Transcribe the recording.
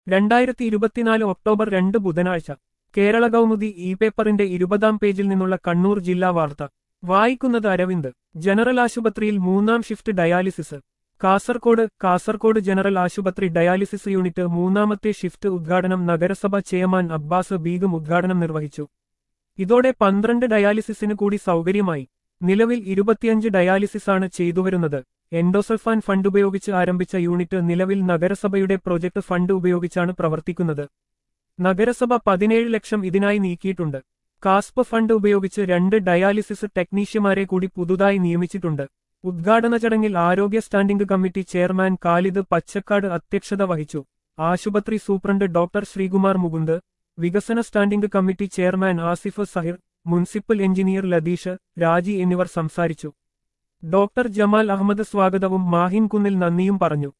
രണ്ടായിരത്തി ഇരുപത്തിനാല് ഒക്ടോബർ രണ്ട് ബുധനാഴ്ച കേരള കൗമുദി ഇ പേപ്പറിന്റെ ഇരുപതാം പേജിൽ നിന്നുള്ള കണ്ണൂർ ജില്ലാ വാർത്ത വായിക്കുന്നത് അരവിന്ദ് ജനറൽ ആശുപത്രിയിൽ മൂന്നാം shift dialysis Kasaragod Kasaragod general ആശുപത്രി ഡയാലിസിസ് യൂണിറ്റ് മൂന്നാമത്തെ ഷിഫ്റ്റ് ഉദ്ഘാടനം നഗരസഭ ചെയർമാൻ അബ്ബാസ് ബീഗം ഉദ്ഘാടനം നിർവഹിച്ചു ഇതോടെ പന്ത്രണ്ട് ഡയാലിസിസിന് കൂടി സൗകര്യമായി നിലവിൽ ഇരുപത്തിയഞ്ച് ഡയാലിസിസാണ് ചെയ്തുവരുന്നത് എൻഡോസൾഫാൻ ഫണ്ട് ഉപയോഗിച്ച് ആരംഭിച്ച യൂണിറ്റ് നിലവിൽ നഗരസഭയുടെ പ്രൊജക്ട് ഫണ്ട് ഉപയോഗിച്ചാണ് പ്രവർത്തിക്കുന്നത് നഗരസഭ പതിനേഴ് ലക്ഷം ഇതിനായി നീക്കിയിട്ടുണ്ട് കാസ്പ് ഫണ്ട് ഉപയോഗിച്ച് രണ്ട് ഡയാലിസിസ് ടെക്നീഷ്യന്മാരെ കൂടി പുതുതായി നിയമിച്ചിട്ടുണ്ട് ഉദ്ഘാടന ചടങ്ങിൽ ആരോഗ്യ standing committee chairman Khalid Pachakkad അധ്യക്ഷത വഹിച്ചു ആശുപത്രി സൂപ്രണ്ട് ഡോക്ടർ ശ്രീകുമാർ മുകുന്ദ് വികസന standing committee chairman Asif Sahir municipal engineer Latheesh Raji എന്നിവർ സംസാരിച്ചു ഡോക്ടർ ജമാൽ അഹമ്മദ് സ്വാഗതവും മാഹിൻ കുന്നിൽ നന്ദിയും പറഞ്ഞു